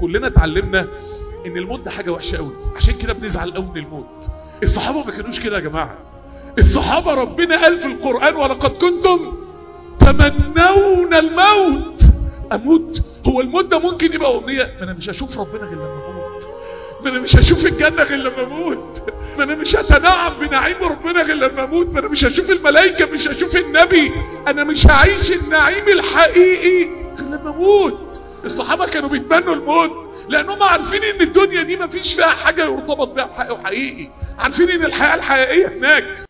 كلنا اتعلمنا ان الموت ده حاجه وحشه قوي عشان كده بنزعل قوي من الموت الصحابه ما كانوش كده يا جماعه الصحابه ربنا قال في القران ولقد كنتم تمنون الموت اموت هو الموت ده ممكن يبقى امنيه ما انا مش هشوف ربنا غير لما اموت ما انا مش هشوف الجنه غير لما اموت ما انا مش هتنعم بنعيم ربنا غير لما اموت ما انا مش هشوف الملائكه مش هشوف النبي انا مش هعيش النعيم الحقيقي غير لما اموت الصحابه كانوا بيتمنوا الموت لانهم عارفين ان الدنيا دي ما فيش فيها حاجه يرتبط بها بحق وحقيقي عارفين ان الحياه الحقيقيه هناك